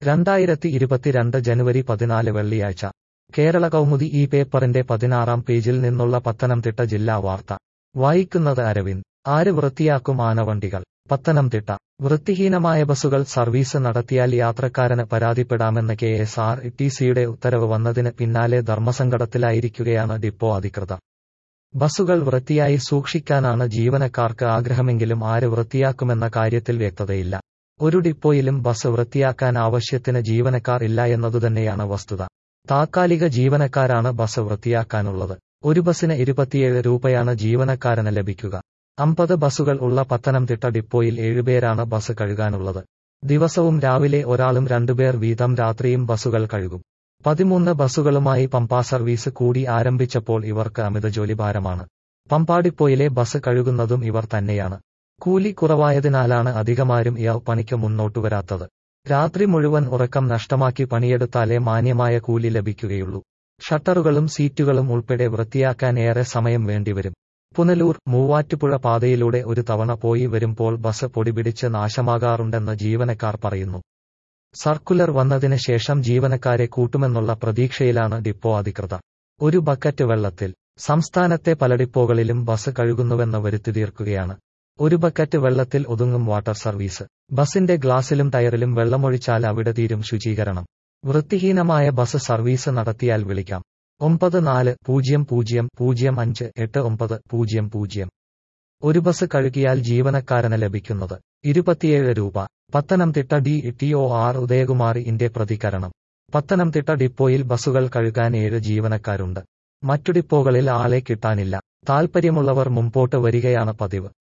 രണ്ടായിരത്തി ഇരുപത്തിരണ്ട് ജനുവരി പതിനാല് വെള്ളിയാഴ്ച കേരള കൗമുദി ഈ പേപ്പറിന്റെ പതിനാറാം പേജിൽ നിന്നുള്ള പത്തനംതിട്ട ജില്ലാ വാർത്ത വായിക്കുന്നത് അരവിന്ദ് ആര് വൃത്തിയാക്കും ആനവണ്ടികൾ പത്തനംതിട്ട വൃത്തിഹീനമായ ബസുകൾ സർവീസ് നടത്തിയാൽ യാത്രക്കാരന് പരാതിപ്പെടാമെന്ന് കെ എസ് ആർ ടി സിയുടെ ഉത്തരവ് വന്നതിന് പിന്നാലെ ധർമ്മസങ്കടത്തിലായിരിക്കുകയാണ് ഡിപ്പോ അധികൃതർ ബസുകൾ വൃത്തിയായി സൂക്ഷിക്കാനാണ് ജീവനക്കാർക്ക് ആഗ്രഹമെങ്കിലും ആര് വൃത്തിയാക്കുമെന്ന കാര്യത്തിൽ വ്യക്തതയില്ല ഒരു ഡിപ്പോയിലും ബസ് വൃത്തിയാക്കാൻ ആവശ്യത്തിന് ജീവനക്കാർ ഇല്ല എന്നതുതന്നെയാണ് വസ്തുത താത്കാലിക ജീവനക്കാരാണ് ബസ് വൃത്തിയാക്കാനുള്ളത് ഒരു ബസിന് ഇരുപത്തിയേഴ് രൂപയാണ് ജീവനക്കാരന് ലഭിക്കുക അമ്പത് ബസുകൾ ഉള്ള പത്തനംതിട്ട ഡിപ്പോയിൽ ഏഴുപേരാണ് ബസ് കഴുകാനുള്ളത് ദിവസവും രാവിലെ ഒരാളും രണ്ടുപേർ വീതം രാത്രിയും ബസുകൾ കഴുകും പതിമൂന്ന് ബസുകളുമായി പമ്പ സർവീസ് കൂടി ആരംഭിച്ചപ്പോൾ ഇവർക്ക് അമിത ജോലിഭാരമാണ് പമ്പ ഡിപ്പോയിലെ ബസ് കഴുകുന്നതും ഇവർ തന്നെയാണ് കൂലി കുറവായതിനാലാണ് അധികമാരും ഇയാൾ പണിക്ക് മുന്നോട്ടു വരാത്തത് രാത്രി മുഴുവൻ ഉറക്കം നഷ്ടമാക്കി പണിയെടുത്താലേ മാന്യമായ കൂലി ലഭിക്കുകയുള്ളൂ ഷട്ടറുകളും സീറ്റുകളും ഉൾപ്പെടെ വൃത്തിയാക്കാൻ ഏറെ സമയം വേണ്ടിവരും പുനലൂർ മൂവാറ്റുപുഴ പാതയിലൂടെ ഒരു തവണ പോയി വരുമ്പോൾ ബസ് പൊടിപിടിച്ച് നാശമാകാറുണ്ടെന്ന് ജീവനക്കാർ പറയുന്നു സർക്കുലർ വന്നതിന് ശേഷം ജീവനക്കാരെ കൂട്ടുമെന്നുള്ള പ്രതീക്ഷയിലാണ് ഡിപ്പോ അധികൃതർ ഒരു ബക്കറ്റ് വെള്ളത്തിൽ സംസ്ഥാനത്തെ പല ഡിപ്പോകളിലും ബസ് കഴുകുന്നുവെന്ന് വരുത്തി തീർക്കുകയാണ് ഒരു ബക്കറ്റ് വെള്ളത്തിൽ ഒതുങ്ങും വാട്ടർ സർവീസ് ബസിന്റെ ഗ്ലാസിലും ടയറിലും വെള്ളമൊഴിച്ചാൽ അവിടെ തീരും ശുചീകരണം വൃത്തിഹീനമായ ബസ് സർവീസ് നടത്തിയാൽ വിളിക്കാം ഒമ്പത് നാല് പൂജ്യം പൂജ്യം പൂജ്യം അഞ്ച് എട്ട് ഒമ്പത് പൂജ്യം പൂജ്യം ഒരു ബസ് കഴുകിയാൽ ജീവനക്കാരന് ലഭിക്കുന്നത് ഇരുപത്തിയേഴ് രൂപ Pathanamthitta D T O R ഉദയകുമാറിന്റെ പ്രതികരണം പത്തനംതിട്ട ഡിപ്പോയിൽ ബസുകൾ കഴുകാൻ ഏഴ് ജീവനക്കാരുണ്ട് മറ്റു ഡിപ്പോകളിൽ ആളെ കിട്ടാനില്ല താൽപ്പര്യമുള്ളവർ മുമ്പോട്ട് വരികയാണ് പതിവ്